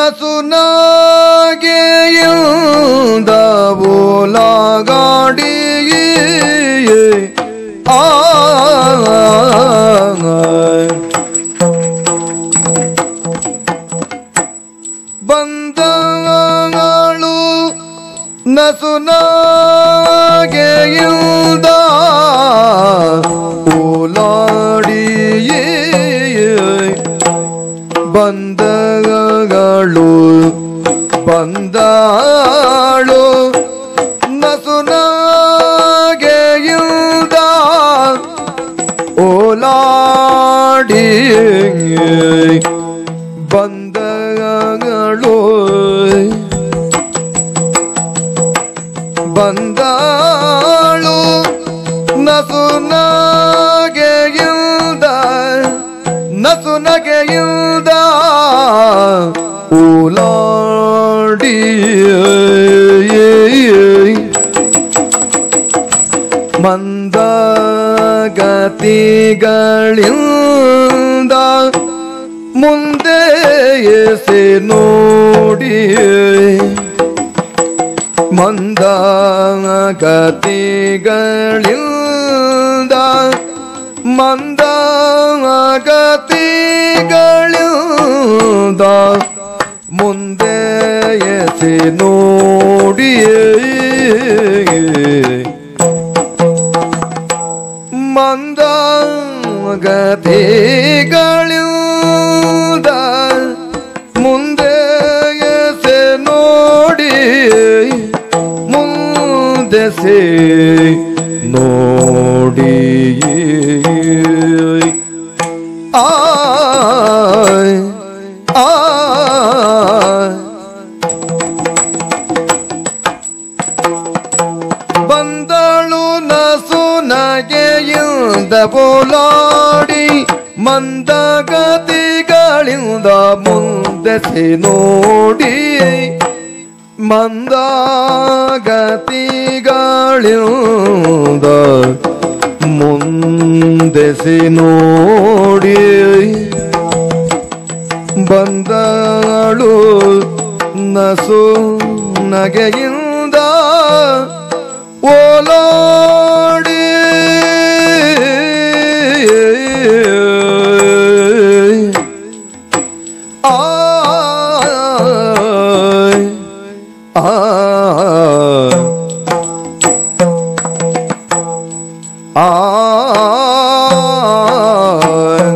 ನಸುನಾಗೆಯಿಂದ ಓಲಾಗಾಡಿ ಆ ಬಂದಗಳು ನಸುನಾಗೆಯಿಂದ ಓಲಾಡಿ ಬಂದಗಳು ಬಂದಾಳು ನಸುನಾಗೆಯಿಂದ ಓಲಾಡಿ ಬಂದಗಳು ಬಂದಾಳು ನಸುನಗೆಯಿಂದ ನಸುನಗೆಯಿಂದ ಓಲಾಡಿ ಮಂದಗತಿಗಳಿಂದ ಮುಂದೆ ಎಸೆ ನೋಡಿ ಮಂದಗತಿಗಳಿಂದ ಮಂದಗತಿಗಳಿಂದ ಮುಂದೆ ಎಸೆ ನೋಡಿಯೇ ಮಂದಗತಿಗಳಿಂದ ಮುಂದೆ ಎಸೆ ನೋಡಿ ಮುಂದೆ ಸೆ ನೋಡಿ ಆಯ್ ಆಯ್ ಬಂದಳು ನಸು ನಗೆಯಿಂದ ಬೋಲಾಡಿ ಮಂದಗತಿಗಳಿಂದ ಮುಂದೆ ಸೆ ನೋಡಿ ಮಂದಗತಿಗಳಿಂದ ಮುಂದೆ ಸೆ ನೋಡಿ ಬಂದಳು ನಸು ನಗೆಯಿಂದ ಓಲಾಡಿ ಆಯ್ ಆಯ್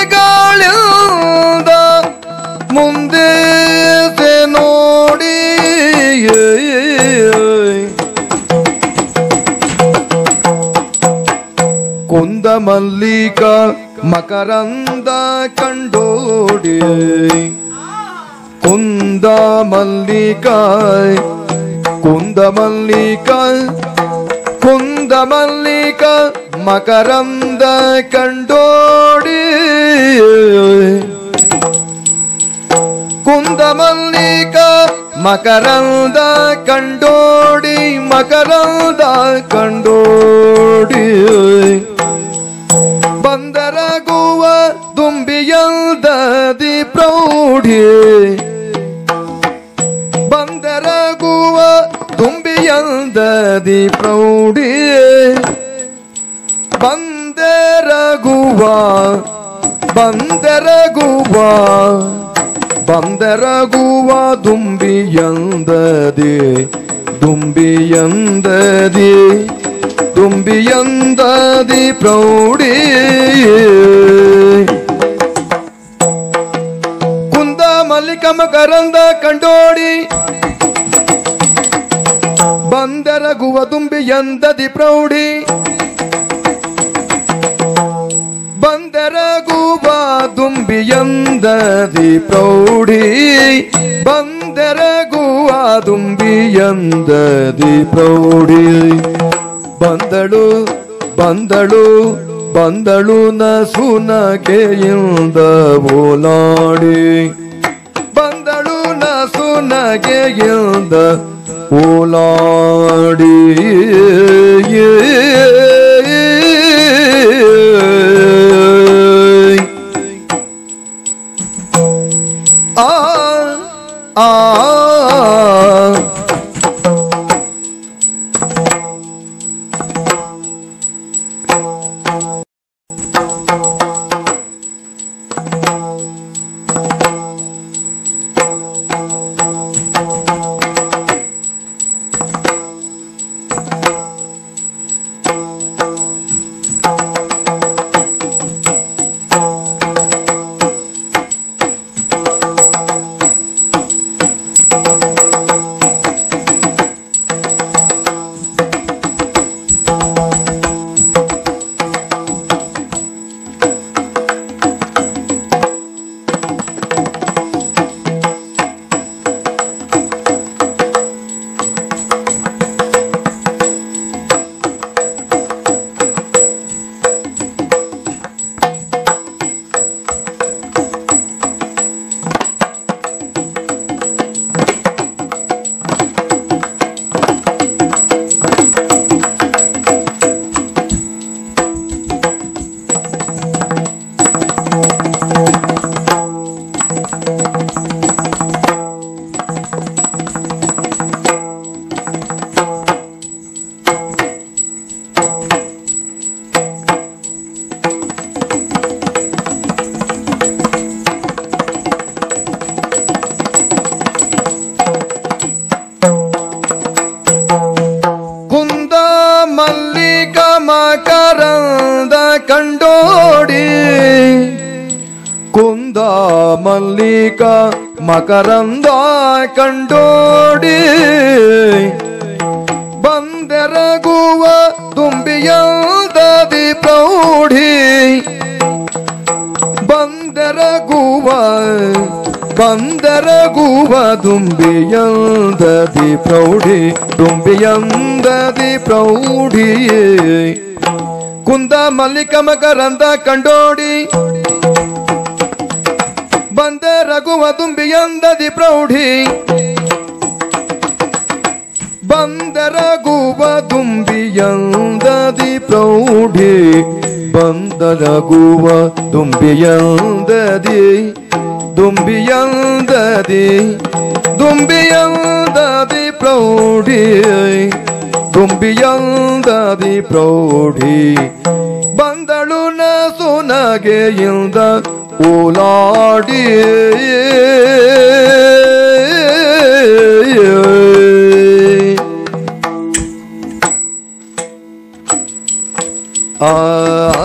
ಮಂದಗತಿಗಳಿಂದ ಮುಂದೆ ಸೆ ನೋಡಿ ಕುಂದ ಮಲ್ಲಿಕ ಮಕರಂದ ಕಂಡೋಡಿ ಕುಂದ ಮಲ್ಲಿಕ ಕುಂದ ಮಲ್ಲಿಕ ಕುಂದ ಮಲ್ಲಿಕ ಮಕರಂದ ಕಂಡೋಡಿ ಕುಂದ ಮಲ್ಲಿಕ ಮಕರಂದ ಕಂಡೋಡಿ ಮಕರಂದ ಕಂಡೋಡಿ ಬಂದರಗುವ ದುಂಬಿಯಲ್ದದಿ ಪ್ರೌಢಿ ಬಂದರಗುವ ದುಂಬಿಯಲ್ದದಿ ಪ್ರೌಢಿ ಬಂದರಗುವ ಬಂದರಗುವ ಬಂದರಗುವ ದುಂಬಿಯಂದದಿ ದುಂಬಿಯಂದದಿ ದುಂಬಿಯಂದದಿ ಪ್ರೌಢಿ ಕುಂದ ಮಲ್ಲಿಕಮ ಕರಂದ ಕಂಡೋಡಿ ಬಂದರಗುವ ದುಂಬಿಯಂದದಿ ಪ್ರೌಢಿ ಬಂದರಗುವ ದುಂಬಿಯಂದದಿ ಪ್ರೌಢಿ ಬಂದರಗುವ ದುಂಬಿಯಂದದಿ ಪ್ರೌಢಿ ಬಂದಳು ಬಂದಳು ಬಂದಳು ನಸುನಗೆಯಿಂದ ಓಲಾಡಿ ಬಂದಳು ನಸುನಗೆಯಿಂದ ಓಲಾಡಿ ಆ ಆ ಕುಂದ ಮಲ್ಲಿಕ ಮಕರಂದ ಕಂಡೋಡಿ ಕುಂದ ಮಲ್ಲಿಕ ಮಕರಂದ ಕಂಡೋಡಿ ಬಂದೆರಗುವ ತುಂಬಿಯಲ್ದದಿ ಪ್ರೌಢಿ ಬಂದರಗುವ ಬಂದರಗುವ ದುಂಬಿಯಂದದಿ ಪ್ರೌಢಿ ದುಂಬಿಯಂದದಿ ಪ್ರೌಢಿ ಕುಂದ ಮಲ್ಲಿಕ ಮಕರಂದ ಕಂಡೋಡಿ ಬಂದೆ ರಘುವ ದುಂಬಿಯಂದದಿ ಪ್ರೌಢಿ ಬಂದರಗುವ ದುಂಬಿಯಂದದಿ ಪ್ರೌಢಿ ಬಂದರಗುವ ದುಂಬಿಯಂದದಿ ದುಂಬಿಯಂದದಿ ದುಂಬಿಯಂದದಿ ಪ್ರೌಢಿ ದುಂಬಿಯಂದದಿ ಪ್ರೌಢಿ ಬಂದಳು ನ ಸುನಗೆಯಿಂದ ಓಲಾಡಿ ಆ